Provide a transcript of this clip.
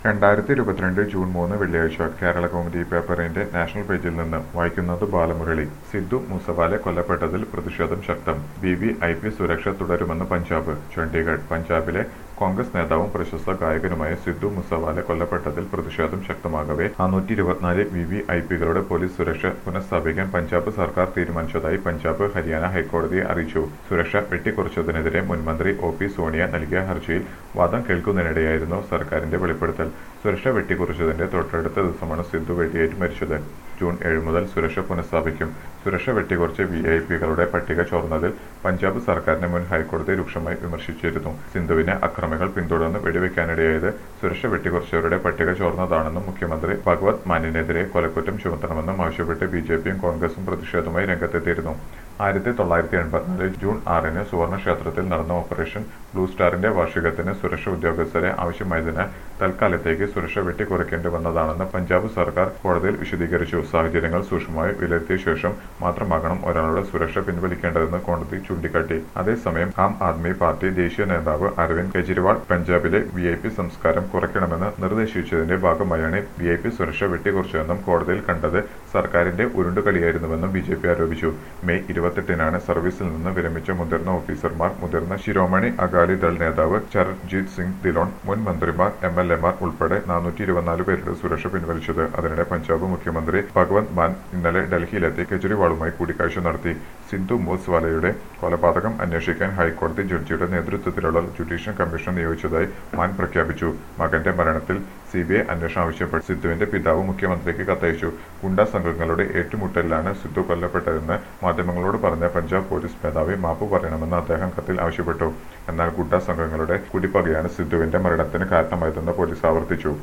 രണ്ടായിരത്തി ഇരുപത്തിരണ്ട് ജൂൺ മൂന്ന് വെള്ളിയാഴ്ച കേരള കൗമുദി പേപ്പറിന്റെ നാഷണൽ പേജിൽ നിന്ന് വായിക്കുന്നത് ബാലമുരളി സിദ്ധു മൂസവാലെ കൊല്ലപ്പെട്ടതിൽ പ്രതിഷേധം ശക്തം ബി വി ഐ പി സുരക്ഷ തുടരുമെന്ന് പഞ്ചാബ് ചണ്ഡീഗഡ് പഞ്ചാബിലെ കോൺഗ്രസ് നേതാവും പ്രശസ്ത ഗായകനുമായ സിദ്ധു മുസവാലെ കൊല്ലപ്പെട്ടതിൽ പ്രതിഷേധം ശക്തമാകവെ നാനൂറ്റി ഇരുപത്തിനാല് വി വി ഐ പികളുടെ പോലീസ് സുരക്ഷ പുനഃസ്ഥാപിക്കാൻ പഞ്ചാബ് സർക്കാർ തീരുമാനിച്ചതായി പഞ്ചാബ് ഹരിയാന ഹൈക്കോടതിയെ അറിയിച്ചു സുരക്ഷ വെട്ടിക്കുറച്ചതിനെതിരെ മുൻമന്ത്രി ഒ പി സോണിയ നൽകിയ ഹർജിയിൽ വാദം കേൾക്കുന്നതിനിടെയായിരുന്നു സർക്കാരിന്റെ വെളിപ്പെടുത്തൽ സുരക്ഷ വെട്ടിക്കുറച്ചതിന്റെ തൊട്ടടുത്ത ദിവസമാണ് സിദ്ധു വെടിയേറ്റ് മരിച്ചത് ജൂൺ ഏഴ് മുതൽ സുരക്ഷ പുനഃസ്ഥാപിക്കും സുരക്ഷ വെട്ടിക്കുറച്ച് വി ഐ പികളുടെ പട്ടിക ചോർന്നതിൽ പഞ്ചാബ് സർക്കാരിനെ മുൻ ഹൈക്കോടതി രൂക്ഷമായി വിമർശിച്ചിരുന്നു സിന്ധുവിനെ അക്രമികൾ പിന്തുടർന്ന് വെടിവെക്കാനിടയായത് സുരക്ഷ വെട്ടിക്കുറച്ചവരുടെ പട്ടിക ചോർന്നതാണെന്നും മുഖ്യമന്ത്രി ഭഗവത് മാനിനെതിരെ കൊലക്കുറ്റം ചുമത്തണമെന്നും ആവശ്യപ്പെട്ട് ബി ജെ പിയും കോൺഗ്രസും പ്രതിഷേധവുമായി രംഗത്തെത്തിയിരുന്നു ആയിരത്തി തൊള്ളായിരത്തി എൺപത്തിനാല് ജൂൺ ആറിന് സുവർണ ക്ഷേത്രത്തിൽ നടന്ന ഓപ്പറേഷൻ ബ്ലൂ സ്റ്റാറിന്റെ വാർഷികത്തിന് സുരക്ഷ ഉദ്യോഗസ്ഥരെ ആവശ്യമായതിനാൽ തൽക്കാലത്തേക്ക് സുരക്ഷ വെട്ടിക്കുറയ്ക്കേണ്ടി വന്നതാണെന്ന് പഞ്ചാബ് സർക്കാർ കോടതിയിൽ വിശദീകരിച്ചു സാഹചര്യങ്ങൾ സൂക്ഷ്മമായി വിലയിരുത്തിയ ശേഷം മാത്രമാകണം ഒരാളുടെ സുരക്ഷ പിൻവലിക്കേണ്ടതെന്ന് കോടതി ചൂണ്ടിക്കാട്ടി അതേസമയം ആം ആദ്മി പാർട്ടി ദേശീയ നേതാവ് അരവിന്ദ് കെജ്രിവാൾ പഞ്ചാബിലെ വി ഐ പി സംസ്കാരം കുറയ്ക്കണമെന്ന് നിർദ്ദേശിച്ചതിന്റെ ഭാഗമായാണ് വി ഐ പി സുരക്ഷ വെട്ടിക്കുറച്ചതെന്നും കോടതിയിൽ കണ്ടത് സർക്കാരിന്റെ ഉരുണ്ടുകളിയായിരുന്നുവെന്നും ബി ജെ പി ആരോപിച്ചു മെയ് ഇരുപത്തെട്ടിനാണ് സർവീസിൽ നിന്ന് വിരമിച്ച മുതിർന്ന ഓഫീസർമാർ മുതിർന്ന ശിരോമണി അകാലിദൾ നേതാവ് ചരൺജീത് സിംഗ് ദിലോൺ മുൻ മന്ത്രിമാർ എം എൽ എമാർ ഉൾപ്പെടെ നാനൂറ്റി ഇരുപത്തിനാല് പേരുടെ സുരക്ഷ പിൻവലിച്ചത് അതിനിടെ പഞ്ചാബ് മുഖ്യമന്ത്രി ഭഗവന്ത് മാൻ ഇന്നലെ ഡൽഹിയിലെത്തി കെജ്രിവാളുമായി കൂടിക്കാഴ്ച നടത്തി സിന്ധു മൂസ്വാലയുടെ കൊലപാതകം അന്വേഷിക്കാൻ ഹൈക്കോടതി ജഡ്ജിയുടെ നേതൃത്വത്തിലുള്ള ജുഡീഷ്യൽ കമ്മീഷൻ നിയോഗിച്ചതായി മാൻ പ്രഖ്യാപിച്ചു മകന്റെ മരണത്തിൽ സി ബി ഐ അന്വേഷണം ആവശ്യപ്പെട്ടു സിദ്ധുവിന്റെ പിതാവ് മുഖ്യമന്ത്രിക്ക് കത്തയച്ചു ഗുണ്ടാ സംഘങ്ങളുടെ ഏറ്റുമുട്ടലിലാണ് സിദ്ധു കൊല്ലപ്പെട്ടതെന്ന് മാധ്യമങ്ങളോട് പറഞ്ഞ പഞ്ചാബ് പോലീസ് മേധാവി മാപ്പ് പറയണമെന്ന് അദ്ദേഹം കത്തിൽ ആവശ്യപ്പെട്ടു എന്നാൽ ഗുണ്ടാ സംഘങ്ങളുടെ കുടിപ്പകയാണ് സിദ്ധുവിന്റെ മരണത്തിന് കാരണമായതെന്ന് പോലീസ് ആവർത്തിച്ചു